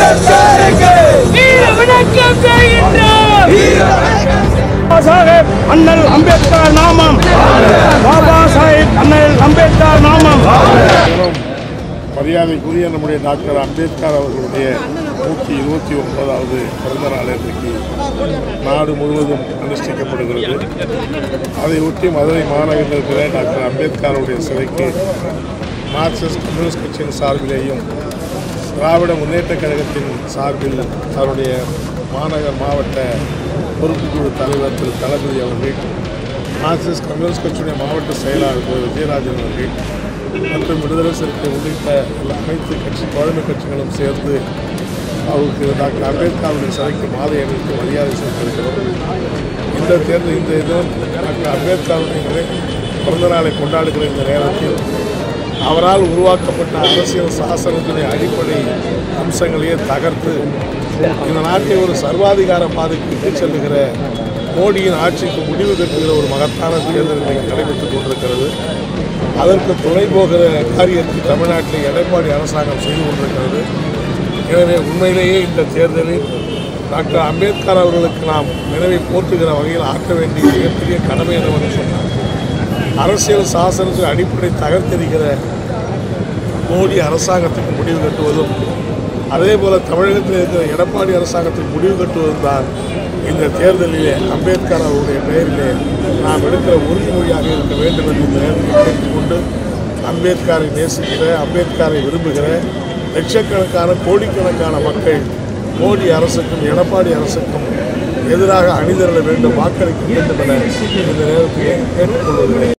அம்பேத்கருக்கு வீர வணக்கம் செய்கின்றோம் பாபா சாஹேப் அண்ணல் அம்பேத்கர் நாமம் பாபா சாஹேப் அண்ணல் அம்பேத்கர் நாமம் மரியாதைக்குரிய நம்முடைய டாக்டர் அம்பேத்கர் அவர்களுடைய நூற்றி இருபத்தி ஒன்பதாவது பிறந்த நாள் இன்றைக்கு நாடு முழுவதும் அனுஷ்டிக்கப்படுகிறது அதை ஒட்டி மதுரை மாநகரில் இருக்கிற டாக்டர் அம்பேத்கருடைய சிலைக்கு மார்க்சிஸ்ட் கம்யூனிஸ்ட் கட்சியின் சார்பிலேயும் திராவிட முன்னேற்றக் கழகத்தின் சார்பில் அவருடைய மாநகர் மாவட்ட பொறுப்புக்குழு தலைவர் திரு தளபதி அவர்கள் மார்க்சிஸ்ட் கம்யூனிஸ்ட் கட்சியுடைய மாவட்ட செயலாளர் திரு விஜயராஜன் அவர்கள் மற்றும் விடுதலை சிறுத்தை உள்ளிட்ட எல்லா அனைத்து கட்சி தோழமை கட்சிகளும் சேர்ந்து அவருக்கு டாக்டர் அம்பேத்கருடைய சிலைக்கு மாலை அணிவித்து மரியாதை செலுத்தியிருக்கிறோம் இந்த தேர்தல் இந்த இதுவும் டாக்டர் அம்பேத்கருடைய நிறை- பிறந்த நாளை கொண்டாடுகிற இந்த நேரத்தில் அவரால் உருவாக்கப்பட்ட அரசியல் சாசனத்தினுடைய அடிப்படை அம்சங்களையே தகர்த்து இந்த நாட்டை ஒரு சர்வாதிகார பாதைக்கு இட்டுச் செல்லுகிற மோடியின் ஆட்சிக்கு முடிவு கட்டுகிற ஒரு மகத்தான தேர்தல் இன்றைக்கு நடைபெற்றுக் கொண்டிருக்கிறது அதற்கு துணை போகிற காரியத்தை தமிழ்நாட்டில் எடப்பாடி அரசாங்கம் செய்து கொண்டிருக்கிறது எனவே உண்மையிலேயே இந்த தேர்தலில் டாக்டர் அம்பேத்கர் அவர்களுக்கு நாம் நினைவை போற்றுகிற வகையில் ஆற்ற வேண்டிய மிகப்பெரிய கடமை என்னவென்று சொன்னார் அரசியல் சாசனத்தின் அடிப்படை தகர்த்தெறிகிற மோடி அரசாங்கத்துக்கு முடிவு கட்டுவதும் அதே போல தமிழகத்தில் இருக்கிற எடப்பாடி அரசாங்கத்துக்கு முடிவு கட்டுவதும் தான் இந்த தேர்தலிலே அம்பேத்கர் அவருடைய பெயரிலே நாம் எடுக்கிற உறுதிமொழியாக இருக்க வேண்டும் என்று இந்த நேரத்தில் கேட்டுக்கொண்டு அம்பேத்கரை நேசிக்கிற அம்பேத்கரை விரும்புகிற லட்சக்கணக்கான கோடிக்கணக்கான மக்கள் மோடி அரசுக்கும் எடப்பாடி அரசுக்கும் எதிராக அணிதிரள வேண்டும் வாக்களிக்க வேண்டும் என இந்த நேரத்தில் கேட்டுக்கொள்வதில்லை